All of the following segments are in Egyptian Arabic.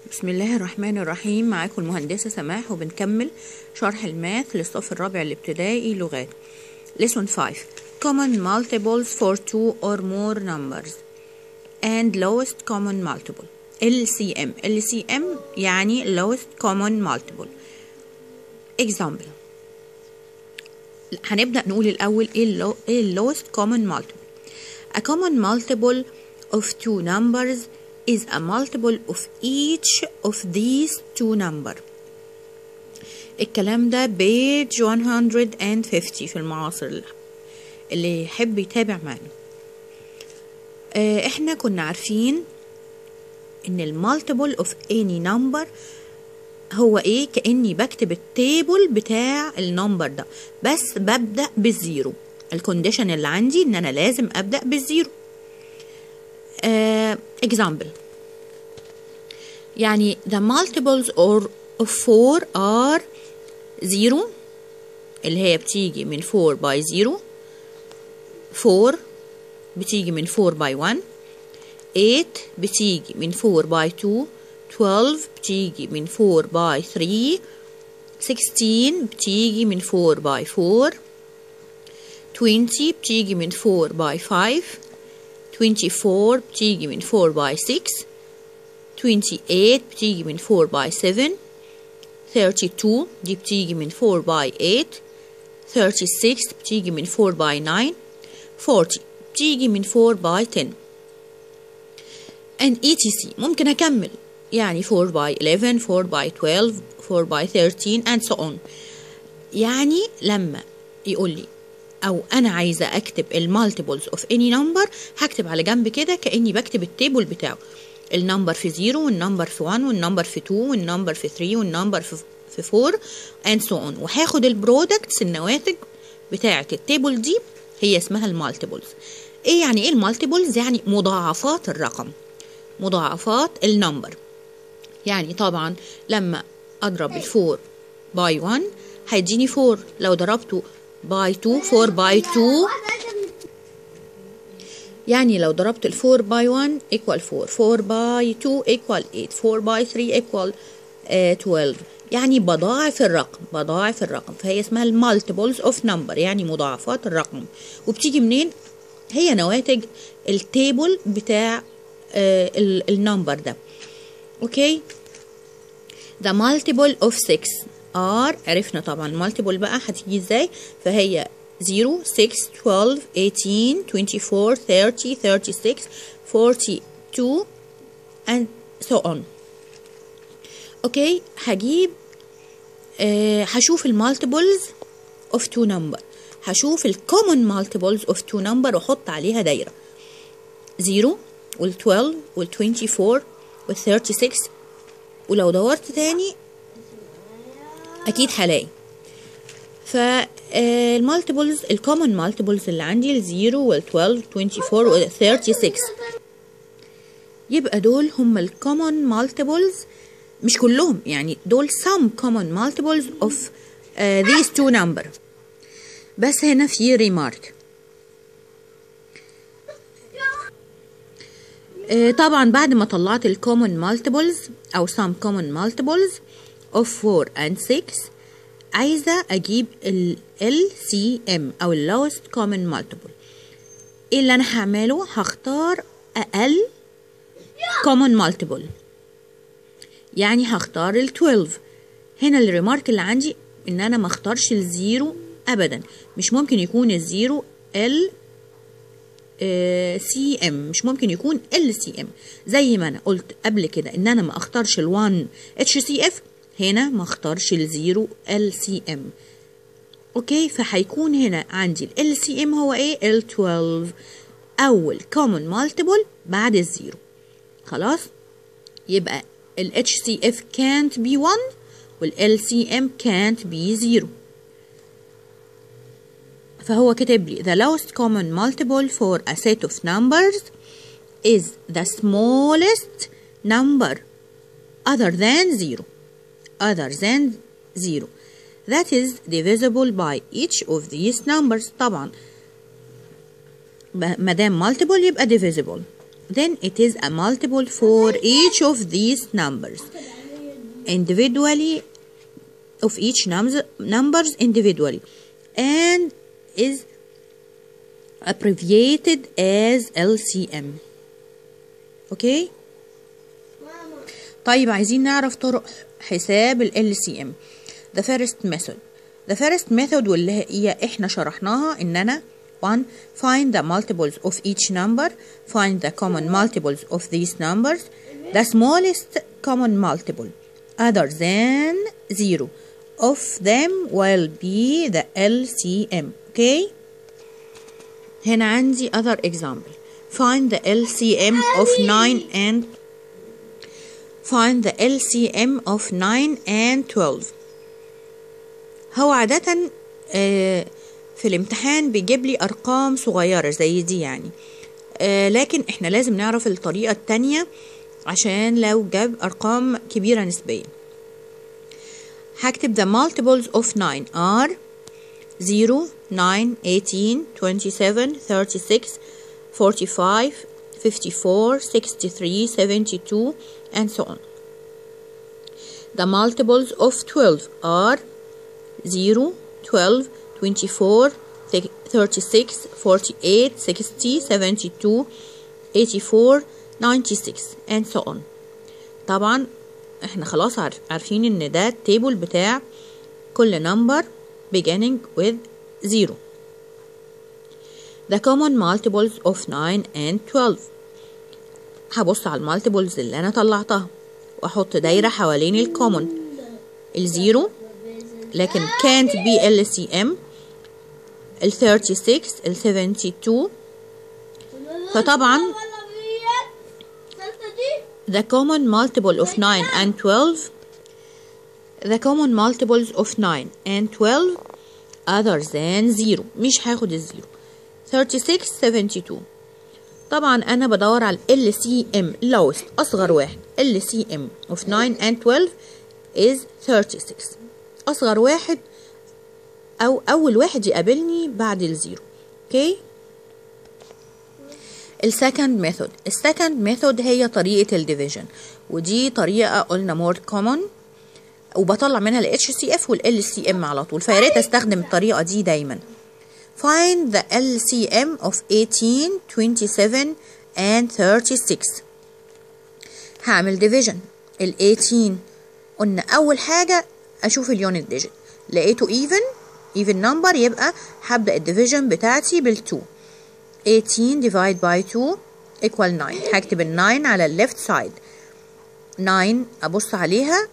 بسم الله الرحمن الرحيم معاكم المهندسة سماح وبنكمل شرح الماث للصف الرابع الابتدائي لغات lesson 5 common multiples for two or more numbers and lowest common multiple LCM LCM يعني lowest common multiple example هنبدأ نقول الأول ايه ال low- ايه ال lowest common multiple A common multiple of two numbers is a multiple of each of these two numbers. الكلام ده page 150 في المعاصر اللي يحب يتابع معنا آه، احنا كنا عارفين ان المالتيبل of any number هو ايه كاني بكتب التيبل بتاع النمبر ده بس ببدا بالزيرو الكونديشن اللي عندي ان انا لازم ابدا بالزيرو آه example يعني the multiples or of 4 are 0 اللي هي بتيجي من 4 by 0 4 بتيجي من 4 by 1 8 بتيجي من 4 by 2 12 بتيجي من 4 by 3 16 بتيجي من 4 by 4 20 بتيجي من 4 by 5 24 بتيجي من 4 by 6 28 بتيجي من 4 by 7 32 دي بتيجي من 4 by 8 36 بتيجي من 4 by 9 40 بتيجي من 4 by 10 and etc ممكن أكمل يعني 4 by 11 4 by 12 4 by 13 and so on يعني لما يقول لي او انا عايزه اكتب المالتيبلز اوف اني نمبر هكتب على جنب كده كاني بكتب التيبل بتاعه النمبر في 0 والنمبر في 1 والنمبر في 2 والنمبر في 3 والنمبر في في 4 and so on وهاخد البرودكتس النواتج بتاعه التيبل دي هي اسمها المالتيبلز ايه يعني ايه المالتيبلز يعني مضاعفات الرقم مضاعفات النمبر يعني طبعا لما اضرب الفور باي 1 هيديني 4 لو ضربته باي 2 4 باي 2 يعني لو ضربت ال 4 باي 1 equal 4 4 باي 2 equal 8 4 باي 3 equal آه 12 يعني بضاعف الرقم بضاعف الرقم فهي اسمها المالتيبلز اوف نمبر يعني مضاعفات الرقم وبتيجي منين هي نواتج التيبل بتاع آه النمبر ده اوكي the multiple of 6 are عرفنا طبعا المالتيبل بقى هتيجي ازاي فهي 0 6 12 18 24 30 36 42 and so on اوكي هجيب آه هشوف المالتيبلز of two number هشوف الكومن مالتيبلز of two number واحط عليها دايره 0 وال 12 وال 24 وال 36 ولو دورت تاني اكيد هلاقي فالمالتيبلز الكومن مالتيبلز اللي عندي الزيرو وال 12 24 وال 36 يبقى دول هم الكومن مالتيبلز مش كلهم يعني دول some common multiples of uh, these two number بس هنا في remark آه، طبعا بعد ما طلعت ال common multiples أو some common multiples of 4 and 6 عايزة أجيب ال LCM أو ال lowest common multiple إيه اللي أنا هعمله هختار أقل common multiple يعني هختار ال 12 هنا الريمارك اللي عندي إن أنا ما اختارش الزيرو أبدا مش ممكن يكون الزيرو ال سي ام مش ممكن يكون ال سي ام زي ما انا قلت قبل كده ان انا ما اختارش ال1 اتش سي اف هنا ما اختارش الزيرو ال سي ام اوكي فهيكون هنا عندي ال سي ام هو ايه ال 12 اول كومن مالتيبل بعد الزيرو خلاص يبقى ال اتش سي اف can't be 1 وال LCM can't be 0 فهو كاتب لي the lowest common multiple for a set of numbers is the smallest number other than 0 other than 0 that is divisible by each of these numbers طبعا ما دام multiple يبقى divisible then it is a multiple for each of these numbers individually of each numbers numbers individually and is abbreviated as LCM اوكي طيب عايزين نعرف طرق حساب ال LCM the first method the first method واللي هي احنا شرحناها ان انا 1 find the multiples of each number find the common multiples of these numbers the smallest common multiple other than 0 of them will be the LCM okay هنا عندي other example find the LCM of 9 and find the LCM of 9 and 12 هو عادة آه، في الامتحان بيجيب لي أرقام صغيرة زي دي يعني آه، لكن احنا لازم نعرف الطريقة التانية عشان لو جاب أرقام كبيرة نسبيا هكتب the multiples of 9 are 0 9 18 27 36 45 54 63 72 and so on the multiples of 12 are 0 12 24 36 48 60 72 84 96 and so on طبعا احنا خلاص عارف عارفين ان ده التيبل بتاع كل number beginning with 0 the common multiples of 9 and 12 هبص على المالتيبلز اللي انا طلعتها واحط دايره حوالين الكومن الزيرو لكن can't be LCM ال 36 ال 72 فطبعا the common multiple of 9 and 12 the common multiples of 9 and 12 other than 0 مش هاخد الزيرو 36 72 طبعا انا بدور على ال سي ام lowest اصغر واحد ال سي ام of 9 and 12 is 36 اصغر واحد او اول واحد يقابلني بعد الزيرو اوكي السكند ميثود السكند ميثود هي طريقة الديفيجن ودي طريقة قلنا مور كومن وبطلع منها ال HCF وال LCM على طول فيا ريت استخدم الطريقة دي دايما find the LCM of 18 27 and 36 هعمل division ال 18 قلنا أول حاجة أشوف اليونت ديجيت لقيته even even number يبقى هبدأ الديفيجن بتاعتي بال 2 18 divide by 2 equal 9 هكتب ال 9 على ال left side 9 أبص عليها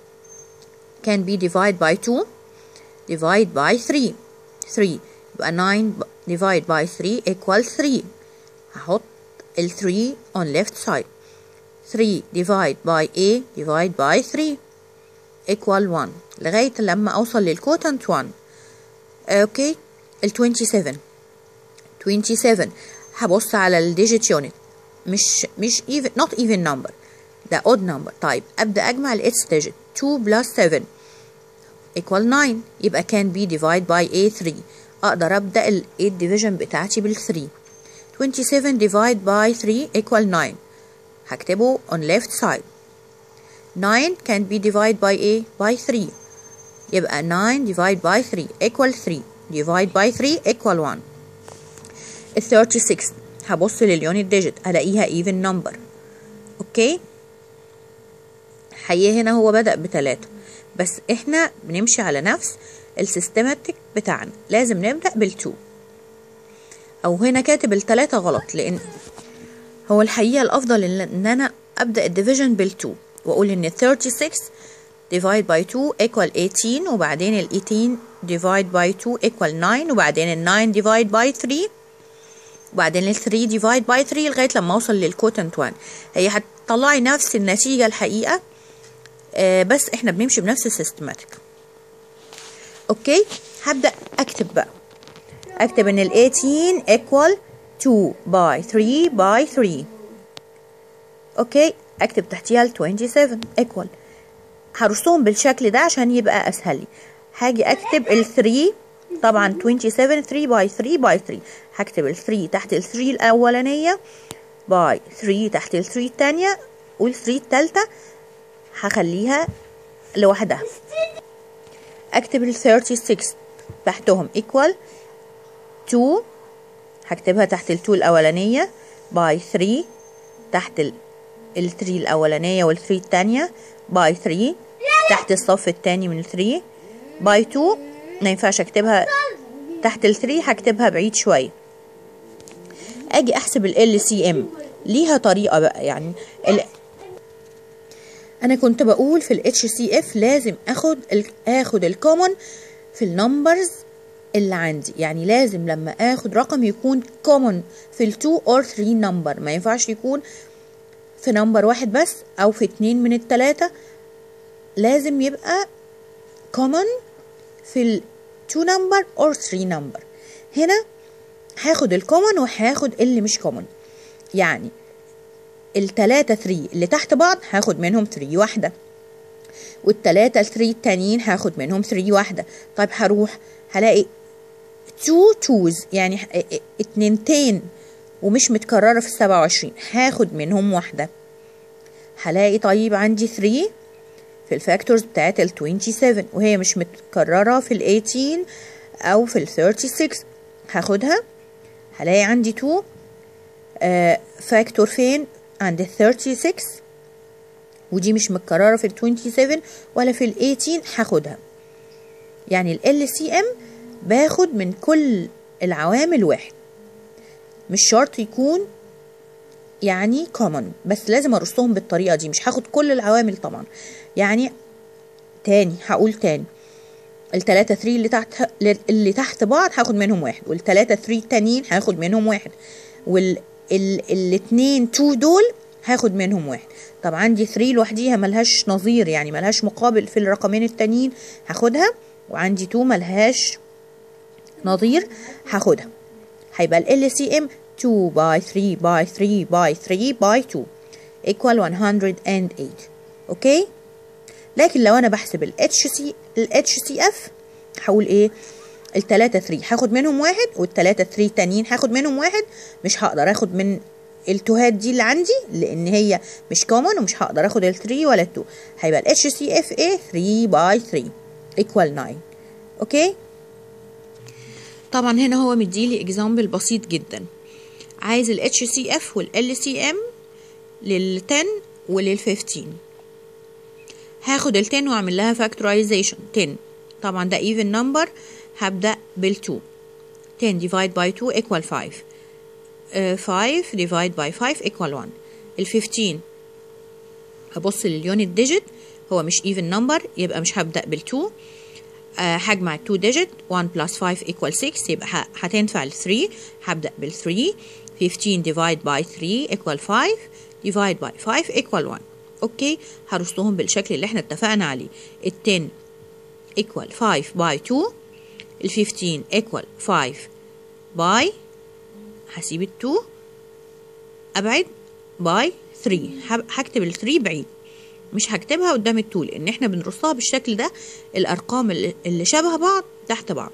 can be divide by 2 divide by 3 3 يبقى 9 divide by 3 equal 3 هحط ال 3 on left side 3 divide by a divide by 3 equal 1 لغاية لما أوصل للكوتنت 1 اوكي ال 27 27 هبص على الديجيت يونت مش مش even not even number ده odd number طيب أبدأ أجمع ال its digit 2 plus 7 equal 9 يبقى can be divide by a 3 أقدر أبدأ ال 8 division بتاعتي بال 3 27 divide by 3 equal 9 هكتبه on left side 9 can be divided by a by 3 يبقى 9 divide by 3 equal 3 divide by 3 equal 1 ال 36 هبص لليونت ديجيت الاقيها even number اوكي حقيقة هنا هو بدأ بتلاتة بس احنا بنمشي على نفس السيستماتيك بتاعنا لازم نبدأ بالتو او هنا كاتب التلاتة غلط لان هو الحقيقة الافضل ان انا ابدأ الديفيجن بالتو واقول ان 36 divide by 2 equal 18 وبعدين ال 18 divide by 2 equal 9 وبعدين ال 9 divide by 3 وبعدين ال 3 divide by 3 لغاية لما اوصل للكوتنت 1 هي هتطلعي نفس النتيجة الحقيقة آه بس احنا بنمشي بنفس السيستماتيك اوكي هبدأ اكتب بقى اكتب ان ال 18 equal 2 by 3 by 3 اوكي اكتب تحتيها ال 27 equal هرسهم بالشكل ده عشان يبقى اسهل لي هاجي اكتب ال 3 طبعا 27 3 باي 3 باي 3 هكتب ال 3 تحت ال 3 الاولانيه باي 3 تحت ال 3 التانية وال 3 التالتة هخليها لوحدها اكتب ال 36 تحتهم equal 2 هكتبها تحت ال 2 الأولانية باي 3 تحت ال ال 3 الأولانية وال 3 التانية باي 3 تحت الصف التاني من ال 3 باي 2 ما ينفعش اكتبها تحت ال 3 هكتبها بعيد شوية اجي احسب ال LCM ليها طريقة بقى يعني ال انا كنت بقول في ال HCF لازم اخد ال اخد الكومن في النمبرز اللي عندي يعني لازم لما اخد رقم يكون common في ال 2 or 3 نمبر ما ينفعش يكون في نمبر واحد بس او في اتنين من التلاتة لازم يبقى common في ال 2 نمبر or 3 نمبر هنا هاخد الكومن وهاخد اللي مش كومن يعني التلاتة 3 اللي تحت بعض هاخد منهم 3 واحدة والتلاتة ال 3 التانيين هاخد منهم 3 واحدة طيب هروح هلاقي 2 توز يعني اتنينتين ومش متكررة في السبعة وعشرين هاخد منهم واحدة هلاقي طيب عندي 3 في الفاكتورز بتاعت ال 27 وهي مش متكررة في ال 18 أو في ال 36 هاخدها هلاقي عندي 2 آه فاكتور فين عند ال 36 ودي مش متكررة في ال 27 ولا في ال 18 هاخدها يعني ال LCM باخد من كل العوامل واحد مش شرط يكون يعني common بس لازم ارصهم بالطريقة دي مش هاخد كل العوامل طبعا يعني تاني هقول تاني التلاتة 3 اللي تحت اللي تحت بعض هاخد منهم واحد والتلاتة 3 التانيين هاخد منهم واحد وال ال... الاتنين 2 دول هاخد منهم واحد طب عندي 3 لوحديها ملهاش نظير يعني ملهاش مقابل في الرقمين التانيين هاخدها وعندي 2 ملهاش نظير هاخدها هيبقى ال LCM 2 by 3 by 3 by 3 by 2 equal 108 اوكي لكن لو انا بحسب ال HC ال HCF هقول ايه التلاتة 3 هاخد منهم واحد والتلاتة 3 التانيين هاخد منهم واحد مش هقدر اخد من التوهات دي اللي عندي لان هي مش كومن ومش هقدر اخد ال 3 ولا ال 2 هيبقى ال HCF ايه 3 by 3 equal 9 اوكي طبعا هنا هو مديلي اكزامبل بسيط جدا عايز ال HCF وال LCM لل 10 ولل 15 هاخد ال 10 واعمل لها فاكتورايزيشن 10 طبعا ده even number هبدأ بال 2 10 divide by 2 equal 5 uh, 5 divide by 5 equal 1 ال 15 هبص لليونت ديجيت هو مش even number يبقى مش هبدأ بال 2 أه هجمع 2 ديجيت 1 plus 5 equal 6 يبقى هتنفع ال 3 هبدأ بال 3 15 divide by 3 equal 5 divide by 5 equal 1 اوكي هرصهم بالشكل اللي احنا اتفقنا عليه ال 10 equal 5 by 2 ال 15 equal 5 by هسيب ال 2 ابعد by 3 هكتب ال 3 بعيد مش هكتبها قدام ال 2 لان احنا بنرصها بالشكل ده الارقام اللي, اللي شبه بعض تحت بعض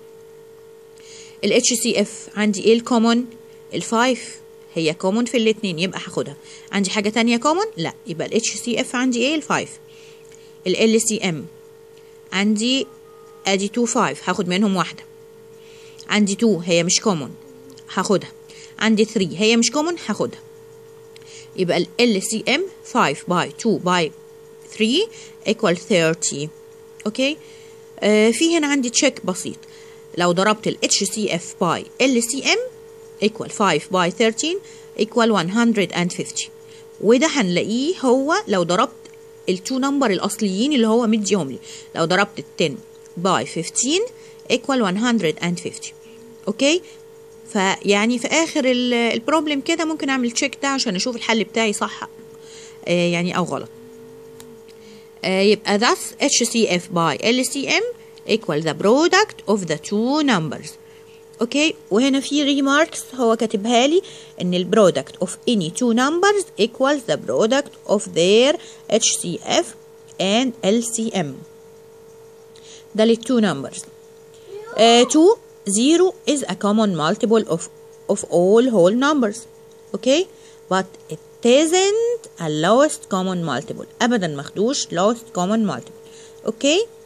ال HCF عندي ايه الكومن ال 5 هي كومن في الاتنين يبقى هاخدها عندي حاجة تانية كومن لا يبقى ال HCF عندي ايه ال 5 ال LCM عندي ادي 2 5 هاخد منهم واحدة عندي 2 هي مش كومن هاخدها عندي 3 هي مش كومن هاخدها يبقى ال LCM 5 by 2 by 3 equal 30 اوكي آه في هنا عندي تشيك بسيط لو ضربت ال HCF by LCM equal 5 by 13 equal 150 وده هنلاقيه هو لو ضربت التو نمبر الاصليين اللي هو مديهم لي لو ضربت ال 10 by 15 equal 150 اوكي فيعني في اخر البروبلم كده ممكن اعمل تشيك ده عشان اشوف الحل بتاعي صح آه يعني او غلط آه يبقى thus HCF by LCM equal the product of the two numbers اوكي وهنا في ريماركس هو كاتبها لي ان ال product of any two numbers equals the product of their HCF and LCM ده لل two numbers uh, 2 0 is a common multiple of of all whole numbers اوكي but it isn't a lowest common multiple ابدا ماخدوش lowest common multiple اوكي